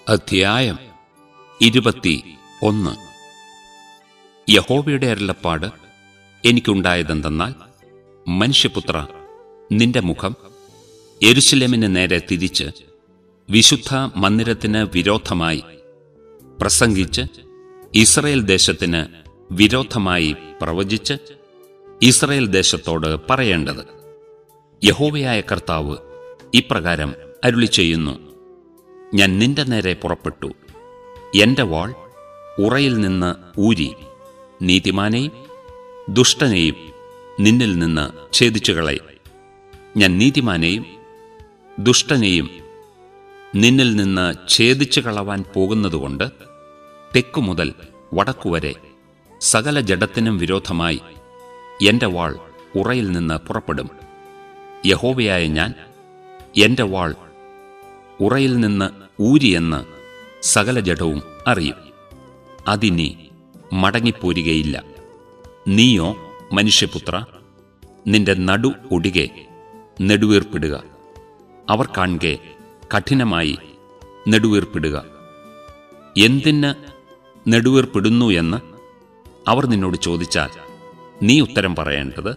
അധ്യായം ഇരുപത്തി ഒന്ന് യഹോവയുടെ അരുളപ്പാട് എനിക്കുണ്ടായതെന്തെന്നാൽ മനുഷ്യപുത്ര നിന്റെ മുഖം എരുശലേമിന് നേരെ തിരിച്ച് വിശുദ്ധ മന്ദിരത്തിന് വിരോധമായി പ്രസംഗിച്ച് ഇസ്രയേൽ ദേശത്തിന് വിരോധമായി പ്രവചിച്ച് ഇസ്രയേൽ ദേശത്തോട് പറയേണ്ടത് യഹോവയായ കർത്താവ് ഇപ്രകാരം അരുളി ചെയ്യുന്നു ഞാൻ നിന്റെ നേരെ പുറപ്പെട്ടു എന്റെ വാൾ ഉറയിൽ നിന്ന് ഊരി നീതിമാനെയും ദുഷ്ടനെയും നിന്നിൽ നിന്ന് ഛേദിച്ചു കളയും ഞാൻ നീതിമാനെയും ദുഷ്ടനെയും നിന്നിൽ നിന്ന് ഛേദിച്ചു കളവാൻ പോകുന്നതുകൊണ്ട് തെക്കു മുതൽ വടക്കുവരെ സകല ജഡത്തിനും വിരോധമായി എന്റെ വാൾ ഉറയിൽ നിന്ന് പുറപ്പെടും യഹോവയായ ഞാൻ എന്റെ വാൾ ഉറയിൽ നിന്ന് ഊരിയെന്ന് സകല ജഡവും അറിയും അതിനി മടങ്ങിപ്പോരുകയില്ല നീയോ മനുഷ്യപുത്ര നിന്റെ നടു ഒടികെ നെടുവീർപ്പിടുക അവർ കാണുകെ കഠിനമായി നെടുവീർപ്പിടുക എന്തിന് നെടുവീർപ്പിടുന്നു എന്ന് അവർ നിന്നോട് ചോദിച്ചാൽ നീ ഉത്തരം പറയേണ്ടത്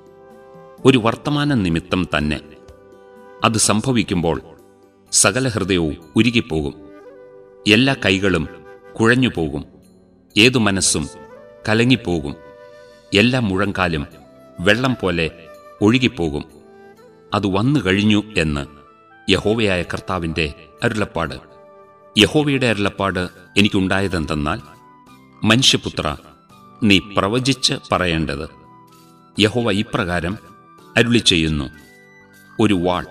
ഒരു വർത്തമാന നിമിത്തം തന്നെ അത് സംഭവിക്കുമ്പോൾ സകല ഹൃദയവും ഉരുകിപ്പോകും എല്ലാ കൈകളും കുഴഞ്ഞുപോകും ഏതു മനസ്സും കലങ്ങിപ്പോകും എല്ലാ മുഴങ്കാലും വെള്ളം പോലെ ഒഴുകിപ്പോകും അത് വന്നു കഴിഞ്ഞു എന്ന് യഹോവയായ കർത്താവിൻ്റെ അരുളപ്പാട് യഹോവയുടെ അരുളപ്പാട് എനിക്കുണ്ടായതെന്തെന്നാൽ മനുഷ്യപുത്ര നീ പ്രവചിച്ച് പറയേണ്ടത് യഹോവ ഇപ്രകാരം അരുളി ചെയ്യുന്നു ഒരു വാൾ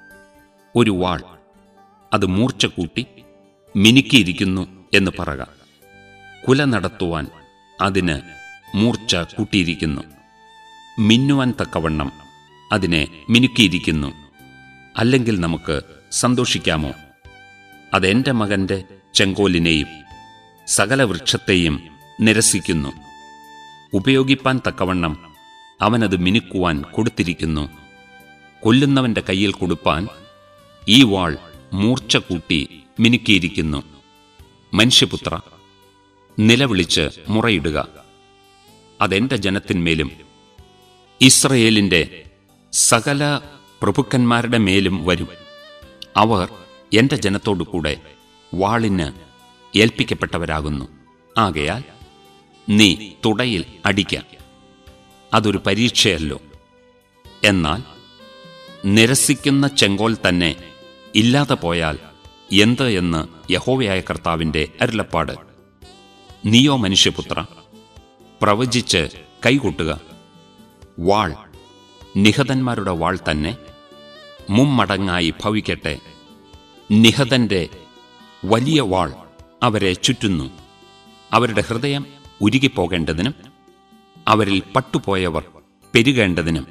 ഒരു വാൾ അത് മൂർച്ച കൂട്ടി മിനുക്കിയിരിക്കുന്നു എന്ന് പറക കുല നടത്തുവാൻ അതിന് മൂർച്ച കൂട്ടിയിരിക്കുന്നു മിന്നുവാൻ തക്കവണ്ണം അതിനെ മിനുക്കിയിരിക്കുന്നു അല്ലെങ്കിൽ നമുക്ക് സന്തോഷിക്കാമോ അതെന്റെ മകന്റെ ചെങ്കോലിനെയും സകല വൃക്ഷത്തെയും നിരസിക്കുന്നു ഉപയോഗിപ്പാൻ തക്കവണ്ണം അവനത് മിനുക്കുവാൻ കൊടുത്തിരിക്കുന്നു കൊല്ലുന്നവന്റെ കയ്യിൽ കൊടുപ്പാൻ ഈ വാൾ മൂർച്ച കൂട്ടി മിനുക്കിയിരിക്കുന്നു മനുഷ്യപുത്ര നിലവിളിച്ച് മുറയിടുക അതെന്റെ ജനത്തിന്മേലും ഇസ്രയേലിന്റെ സകല പ്രഭുക്കന്മാരുടെ മേലും വരും അവർ എന്റെ ജനത്തോടു കൂടെ വാളിന് ഏൽപ്പിക്കപ്പെട്ടവരാകുന്നു ആകയാൽ നീ തുടയിൽ അടിക്ക അതൊരു പരീക്ഷയല്ലോ എന്നാൽ നിരസിക്കുന്ന ചെങ്കോൽ തന്നെ ഇല്ലാതെ പോയാൽ എന്ത് എന്ന് യഹോവയായ കർത്താവിന്റെ അരുളപ്പാട് നീയോ മനുഷ്യപുത്ര പ്രവചിച്ച് കൈകൊട്ടുക വാൾ നിഹതന്മാരുടെ വാൾ തന്നെ മുമ്മടങ്ങായി ഭവിക്കട്ടെ നിഹതന്റെ വലിയ വാൾ അവരെ ചുറ്റുന്നു അവരുടെ ഹൃദയം ഉരുകിപ്പോകേണ്ടതിനും അവരിൽ പട്ടുപോയവർ പെരുകേണ്ടതിനും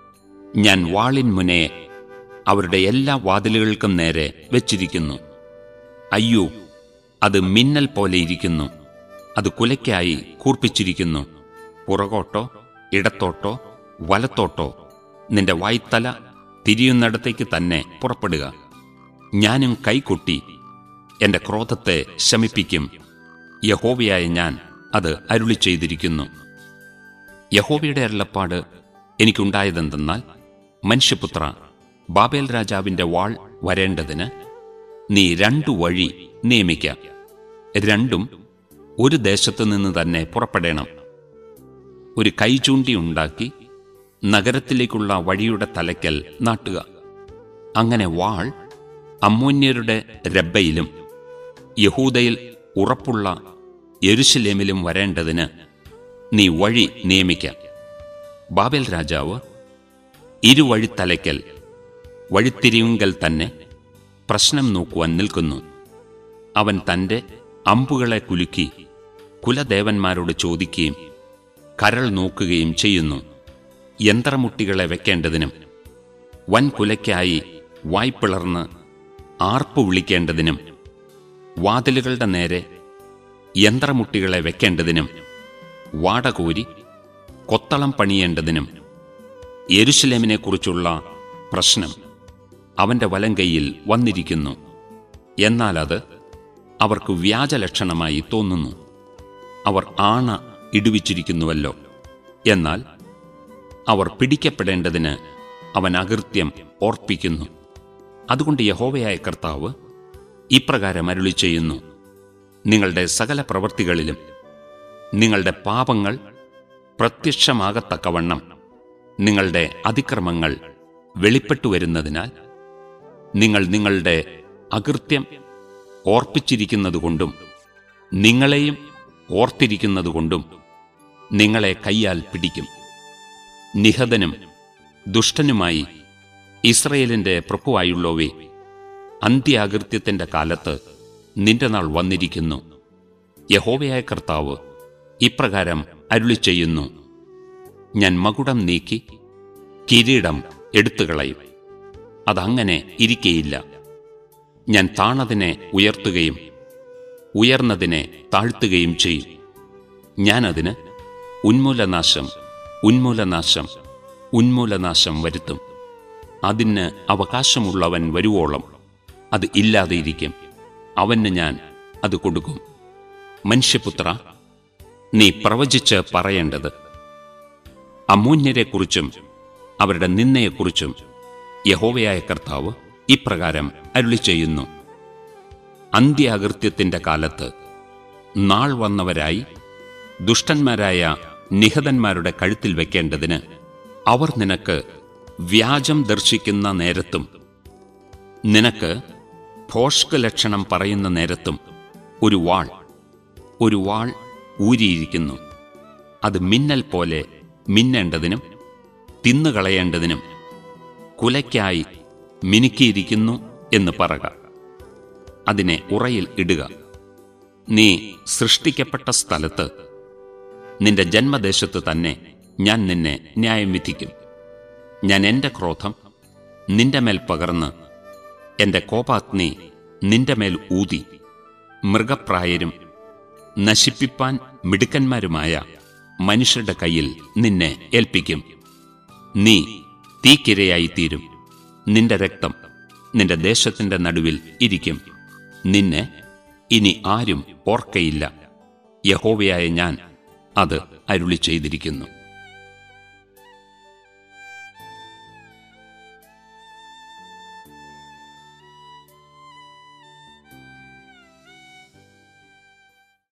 ഞാൻ വാളിൻ മുനയെ അവരുടെ എല്ലാ വാതിലുകൾക്കും നേരെ വെച്ചിരിക്കുന്നു അയ്യോ അത് മിന്നൽ പോലെ ഇരിക്കുന്നു അത് കുലയ്ക്കായി കൂർപ്പിച്ചിരിക്കുന്നു പുറകോട്ടോ ഇടത്തോട്ടോ വലത്തോട്ടോ നിന്റെ വായ്ത്തല തിരിയുന്നിടത്തേക്ക് തന്നെ പുറപ്പെടുക ഞാനും കൈകൊട്ടി എന്റെ ക്രോധത്തെ ശമിപ്പിക്കും യഹോവയായ ഞാൻ അത് അരുളി ചെയ്തിരിക്കുന്നു യഹോവയുടെ അരുളപ്പാട് എനിക്കുണ്ടായതെന്തെന്നാൽ മനുഷ്യപുത്ര ബാബേൽ രാജാവിന്റെ വാൾ വരേണ്ടതിന് നീ രണ്ടു വഴി നിയമിക്ക രണ്ടും ഒരു ദേശത്തു നിന്ന് തന്നെ പുറപ്പെടണം ഒരു കൈചൂണ്ടി ഉണ്ടാക്കി നഗരത്തിലേക്കുള്ള വഴിയുടെ തലയ്ക്കൽ നാട്ടുക അങ്ങനെ വാൾ അമ്മോന്യരുടെ രബ്ബയിലും യഹൂദയിൽ ഉറപ്പുള്ള യെരുശലേമിലും വരേണ്ടതിന് നീ വഴി നിയമിക്ക ബാബേൽ രാജാവ് ഇരുവഴിത്തലയ്ക്കൽ വഴിത്തിരിയുങ്കൽ തന്നെ പ്രശ്നം നോക്കുവാൻ നിൽക്കുന്നു അവൻ തന്റെ അമ്പുകളെ കുലുക്കി കുലദേവന്മാരോട് ചോദിക്കുകയും കരൾ നോക്കുകയും ചെയ്യുന്നു യന്ത്രമുട്ടികളെ വെക്കേണ്ടതിനും വൻ കുലയ്ക്കായി വായ്പിളർന്ന് ആർപ്പു വിളിക്കേണ്ടതിനും വാതിലുകളുടെ നേരെ യന്ത്രമുട്ടികളെ വെക്കേണ്ടതിനും വാടകോരി കൊത്തളം പണിയേണ്ടതിനും യെരുശലേമിനെക്കുറിച്ചുള്ള പ്രശ്നം അവന്റെ വലങ്കൈയിൽ വന്നിരിക്കുന്നു എന്നാൽ അത് അവർക്ക് വ്യാജലക്ഷണമായി തോന്നുന്നു അവർ ആണ ഇടുവിച്ചിരിക്കുന്നുവല്ലോ എന്നാൽ അവർ പിടിക്കപ്പെടേണ്ടതിന് അവൻ അകൃത്യം ഓർപ്പിക്കുന്നു അതുകൊണ്ട് യഹോവയായ കർത്താവ് ഇപ്രകാരം അരുളി ചെയ്യുന്നു നിങ്ങളുടെ സകല പ്രവൃത്തികളിലും നിങ്ങളുടെ പാപങ്ങൾ പ്രത്യക്ഷമാകത്തക്കവണ്ണം നിങ്ങളുടെ അതിക്രമങ്ങൾ വെളിപ്പെട്ടു വരുന്നതിനാൽ നിങ്ങൾ നിങ്ങളുടെ അകൃത്യം ഓർപ്പിച്ചിരിക്കുന്നതുകൊണ്ടും നിങ്ങളെയും ഓർത്തിരിക്കുന്നതുകൊണ്ടും നിങ്ങളെ കയ്യാൽ പിടിക്കും നിഹതനും ദുഷ്ടനുമായി ഇസ്രയേലിന്റെ പ്രഭുവായുള്ളവേ അന്ത്യാകൃത്യത്തിന്റെ കാലത്ത് നിന്റെ നാൾ വന്നിരിക്കുന്നു യഹോവയായ കർത്താവ് ഇപ്രകാരം അരുളി ചെയ്യുന്നു ഞാൻ മകുടം നീക്കി കിരീടം എടുത്തുകളയും അതങ്ങനെ ഇരിക്കയില്ല ഞാൻ താണതിനെ ഉയർത്തുകയും ഉയർന്നതിനെ താഴ്ത്തുകയും ചെയ്യും ഞാനതിന് ഉന്മൂലനാശം ഉന്മൂലനാശം ഉന്മൂലനാശം വരുത്തും അതിന് അവകാശമുള്ളവൻ വരുവോളം അത് ഇല്ലാതെയിരിക്കും അവന് ഞാൻ അത് കൊടുക്കും മനുഷ്യപുത്ര നീ പ്രവചിച്ച് പറയേണ്ടത് അമൂന്യരെക്കുറിച്ചും അവരുടെ നിന്നയെക്കുറിച്ചും യഹോവയായ കർത്താവ് ഇപ്രകാരം അരുളി ചെയ്യുന്നു അന്ത്യാകൃത്യത്തിന്റെ കാലത്ത് നാൾ വന്നവരായി ദുഷ്ടന്മാരായ നിഹതന്മാരുടെ കഴുത്തിൽ വെക്കേണ്ടതിന് അവർ നിനക്ക് വ്യാജം ദർശിക്കുന്ന നേരത്തും നിനക്ക് ഭോഷ്ക ലക്ഷണം പറയുന്ന നേരത്തും ഒരു വാൾ ഒരു വാൾ ഊരിയിരിക്കുന്നു അത് മിന്നൽ പോലെ മിന്നേണ്ടതിനും തിന്നുകളയേണ്ടതിനും കുലയ്ക്കായി മിനുക്കിയിരിക്കുന്നു എന്ന് പറക അതിനെ ഉറയിൽ ഇടുക നീ സൃഷ്ടിക്കപ്പെട്ട സ്ഥലത്ത് നിന്റെ ജന്മദേശത്ത് തന്നെ ഞാൻ നിന്നെ ന്യായം വിധിക്കും ഞാൻ എന്റെ ക്രോധം നിന്റെ മേൽ പകർന്ന് എന്റെ കോപാഗ്നി നിന്റെ മേൽ ഊതി മൃഗപ്രായരും നശിപ്പിപ്പാൻ മിടുക്കന്മാരുമായ മനുഷ്യരുടെ കയ്യിൽ നിന്നെ ഏൽപ്പിക്കും നീ തീക്കിരയായിത്തീരും നിന്റെ രക്തം നിന്റെ ദേശത്തിന്റെ നടുവിൽ ഇരിക്കും നിന്നെ ഇനി ആരും ഓർക്കയില്ല യഹോവയായ ഞാൻ അത് അരുളി ചെയ്തിരിക്കുന്നു